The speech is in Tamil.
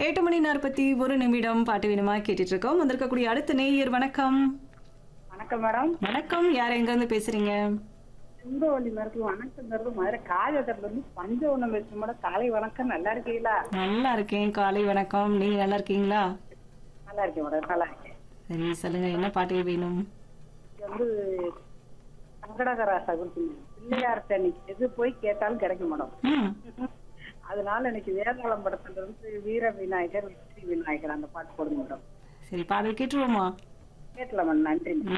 எட்டு மணி நாற்பத்தி ஒரு நிமிடம் பாட்டு வேணுமா கேட்டுட்டு இருக்கோம் வந்திருக்கக்கூடிய அடுத்த நேயர் வணக்கம் வணக்கம் மேடம் வணக்கம் யார் எங்க இருந்து பேசுறீங்க சுந்தரவள்ளி மரத்துல வணக்கங்கிறது மதுரை காஜத்துல இருந்து பஞ்சவனம் பேசும் மேடம் காலை வணக்கம் நல்லா இருக்கீங்களா நல்லா இருக்கேன் காலை வணக்கம் நீங்க நல்லா இருக்கீங்களா நல்லா இருக்கேன் மேடம் நல்லா இருக்கேன் சரி சொல்லுங்க என்ன பாட்டு வேணும் இது வந்து சங்கடகராசா கொடுத்தீங்க பிள்ளையார் தண்ணி எது போய் கேட்டாலும் கிடைக்கும் மேடம் ம் அதனால எனக்கு வேதாளம் படத்துல இருந்து வீர விநாயகர் வெற்றி விநாயகர் அந்த பாட்டு போடுங்க மேடம் சரி பாடல் கேட்டுருவோமா கேட்கலாம் மேடம் நன்றி மேடம்